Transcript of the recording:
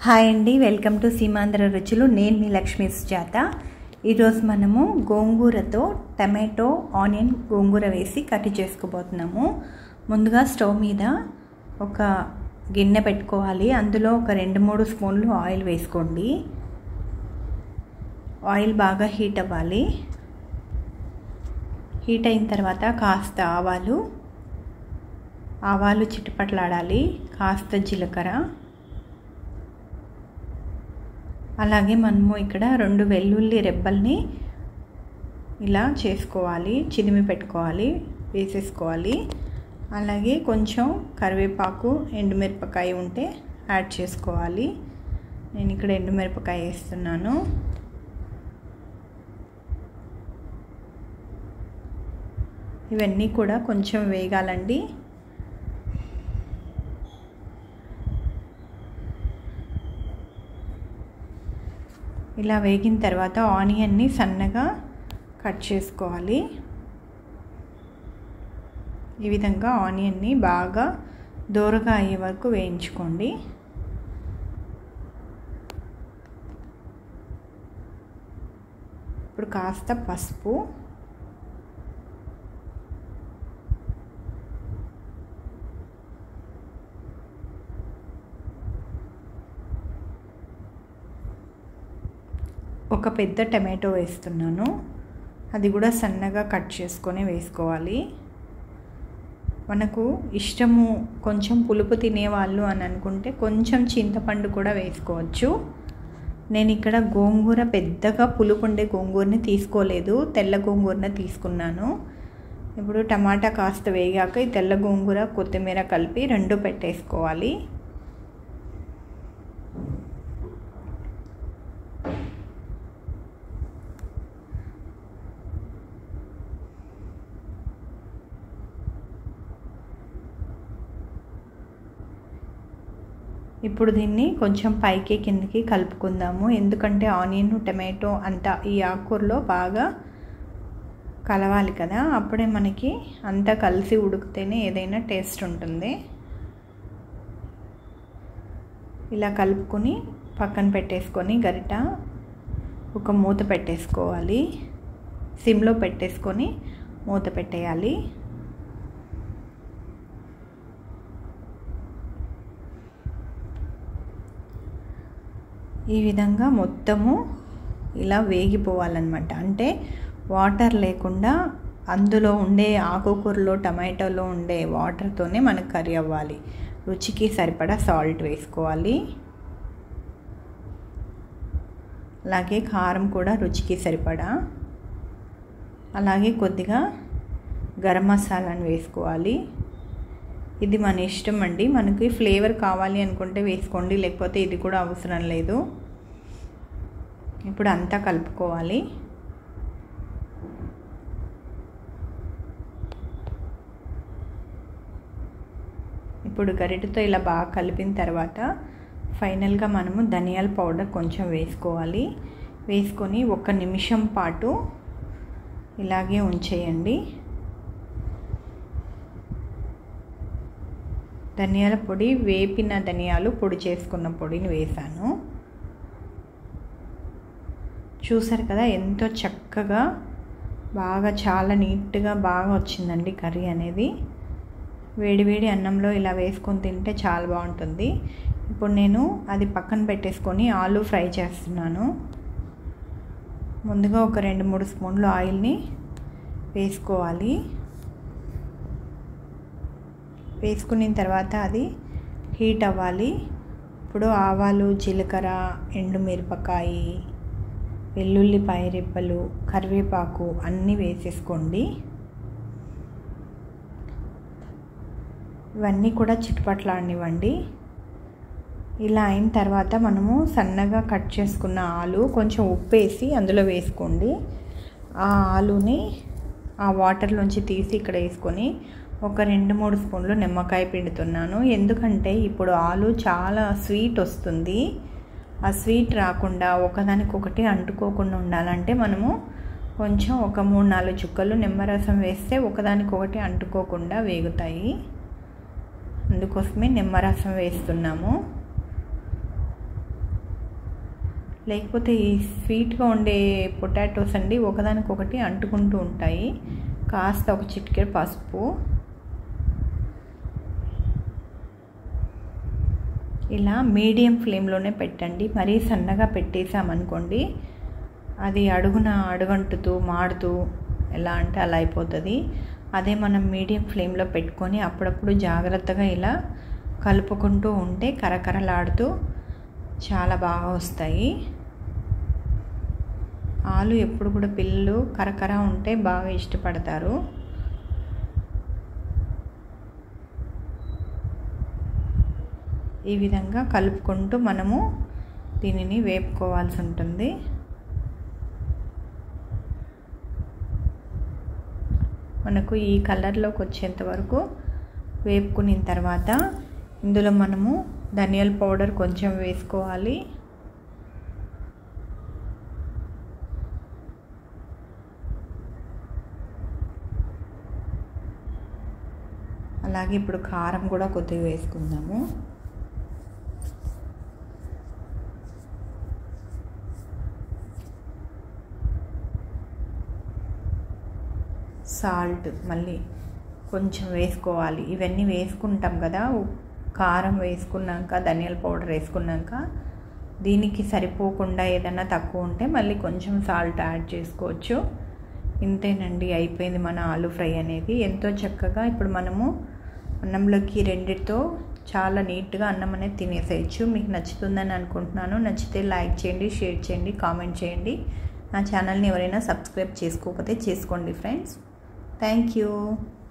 hi అండి welcome to Seemandhra రుచులు నేను మీ లక్ష్మీ సుజాత ఈరోజు మనము గోంగూరతో టమాటో ఆనియన్ గోంగూర వేసి కర్రీ చేసుకోబోతున్నాము ముందుగా స్టవ్ మీద ఒక గిన్నె పెట్టుకోవాలి అందులో ఒక రెండు మూడు స్పూన్లు ఆయిల్ వేసుకోండి ఆయిల్ బాగా హీట్ అవ్వాలి హీట్ అయిన తర్వాత కాస్త ఆవాలు ఆవాలు చిటపట్లాడాలి కాస్త జీలకర్ర అలాగే మనము ఇక్కడ రెండు వెల్లుల్లి రెబ్బల్ని ఇలా చేసుకోవాలి చిదిమి పెట్టుకోవాలి వేసేసుకోవాలి అలాగే కొంచెం కరివేపాకు ఎండుమిరపకాయ ఉంటే యాడ్ చేసుకోవాలి నేను ఇక్కడ ఎండుమిరపకాయ వేస్తున్నాను ఇవన్నీ కూడా కొంచెం వేగాలండి ఇలా వేగిన తర్వాత ఆనియన్ని సన్నగా కట్ చేసుకోవాలి ఈ విధంగా ఆనియన్ని బాగా దూరగా అయ్యే వరకు వేయించుకోండి ఇప్పుడు కాస్త పసుపు ఒక పెద్ద టమాటో వేస్తున్నాను అది కూడా సన్నగా కట్ చేసుకొని వేసుకోవాలి మనకు ఇష్టము కొంచెం పులుపు తినేవాళ్ళు అని అనుకుంటే కొంచెం చింతపండు కూడా వేసుకోవచ్చు నేను ఇక్కడ గోంగూర పెద్దగా పులుపు ఉండే గోంగూరని తీసుకోలేదు తెల్ల గోంగూరని తీసుకున్నాను ఇప్పుడు టమాటా కాస్త వేగాక ఈ తెల్ల గోంగూర కొత్తిమీర కలిపి రెండు పెట్టేసుకోవాలి ఇప్పుడు దీన్ని కొంచెం పైకి కిందకి కలుపుకుందాము ఎందుకంటే ఆనియన్ టమాటో అంతా ఈ ఆకుకూరలో బాగా కలవాలి కదా అప్పుడే మనకి అంతా కలిసి ఉడికితేనే ఏదైనా టేస్ట్ ఉంటుంది ఇలా కలుపుకొని పక్కన పెట్టేసుకొని గరిట ఒక మూత పెట్టేసుకోవాలి సిమ్లో పెట్టేసుకొని మూత పెట్టేయాలి ఈ విధంగా మొత్తము ఇలా వేగిపోవాలన్నమాట అంటే వాటర్ లేకుండా అందులో ఉండే ఆకుకూరలో టమాటోలో ఉండే వాటర్తోనే మనకు కర్రీ అవ్వాలి రుచికి సరిపడా సాల్ట్ వేసుకోవాలి అలాగే కారం కూడా రుచికి సరిపడా అలాగే కొద్దిగా గరం మసాలాను వేసుకోవాలి ఇది మన ఇష్టం అండి మనకి ఫ్లేవర్ కావాలి అనుకుంటే వేసుకోండి లేకపోతే ఇది కూడా అవసరం లేదు ఇప్పుడు అంతా కలుపుకోవాలి ఇప్పుడు గరిటతో ఇలా బాగా కలిపిన తర్వాత ఫైనల్గా మనము ధనియాల పౌడర్ కొంచెం వేసుకోవాలి వేసుకొని ఒక నిమిషం పాటు ఇలాగే ఉంచేయండి ధనియాల పొడి వేపిన ధనియాలు పొడి చేసుకున్న పొడిని వేసాను చూసారు కదా ఎంతో చక్కగా బాగా చాలా నీట్గా బాగా వచ్చిందండి కర్రీ అనేది వేడివేడి అన్నంలో ఇలా వేసుకొని తింటే చాలా బాగుంటుంది ఇప్పుడు నేను అది పక్కన పెట్టేసుకొని ఆలు ఫ్రై చేస్తున్నాను ముందుగా ఒక రెండు మూడు స్పూన్లు ఆయిల్ని వేసుకోవాలి వేసుకున్న తర్వాత అది హీట్ అవ్వాలి ఇప్పుడు ఆవాలు జీలకర్ర ఎండుమిరపకాయ వెల్లుల్లిపాయ రెప్పలు కరివేపాకు అన్నీ వేసేసుకోండి ఇవన్నీ కూడా చిట్పట్లాడినివ్వండి ఇలా అయిన తర్వాత మనము సన్నగా కట్ చేసుకున్న ఆలు కొంచెం ఉప్పు వేసి అందులో వేసుకోండి ఆ ఆలుని ఆ వాటర్లోంచి తీసి ఇక్కడ వేసుకొని ఒక రెండు మూడు స్పూన్లు నిమ్మకాయ పిండుతున్నాను ఎందుకంటే ఇప్పుడు ఆలు చాలా స్వీట్ వస్తుంది ఆ స్వీట్ రాకుండా ఒకదానికొకటి అంటుకోకుండా ఉండాలంటే మనము కొంచెం ఒక మూడు నాలుగు చుక్కలు నిమ్మరసం వేస్తే ఒకదానికొకటి అంటుకోకుండా వేగుతాయి అందుకోసమే నిమ్మరసం వేస్తున్నాము లేకపోతే ఈ స్వీట్గా ఉండే పొటాటోస్ అండి ఒకదానికొకటి అంటుకుంటూ ఉంటాయి కాస్త ఒక చిటికెడు పసుపు ఇలా మీడియం ఫ్లేమ్లోనే పెట్టండి మరీ సన్నగా పెట్టేసామనుకోండి అది అడుగున అడుగంటుతూ మాడుతూ ఎలా అంటే అలా అయిపోతుంది అదే మనం మీడియం ఫ్లేమ్లో పెట్టుకొని అప్పుడప్పుడు జాగ్రత్తగా ఇలా కలుపుకుంటూ ఉంటే కరకరలాడుతూ చాలా బాగా వస్తాయి ఆలు ఎప్పుడు కూడా పిల్లలు కరకర ఉంటే బాగా ఇష్టపడతారు ఈ విధంగా కలుపుకుంటూ మనము దీనిని వేపుకోవాల్సి ఉంటుంది మనకు ఈ కలర్లోకి వచ్చేంత వరకు వేపుకున్న తర్వాత ఇందులో మనము ధనియాల పౌడర్ కొంచెం వేసుకోవాలి అలాగే ఇప్పుడు కారం కూడా కొద్దిగా వేసుకుందాము సాల్ట్ మళ్ళీ కొంచెం వేసుకోవాలి ఇవన్నీ వేసుకుంటాం కదా కారం వేసుకున్నాక ధనియాల పౌడర్ వేసుకున్నాక దీనికి సరిపోకుండా ఏదైనా తక్కువ ఉంటే మళ్ళీ కొంచెం సాల్ట్ యాడ్ చేసుకోవచ్చు ఇంతేనండి అయిపోయింది మన ఆలు ఫ్రై అనేది ఎంతో చక్కగా ఇప్పుడు మనము అన్నంలోకి రెండిటితో చాలా నీట్గా అన్నం అనేది తినేసేయచ్చు మీకు నచ్చుతుందని అనుకుంటున్నాను నచ్చితే లైక్ చేయండి షేర్ చేయండి కామెంట్ చేయండి నా ఛానల్ని ఎవరైనా సబ్స్క్రైబ్ చేసుకోకపోతే చేసుకోండి ఫ్రెండ్స్ థ్యాంక్ యూ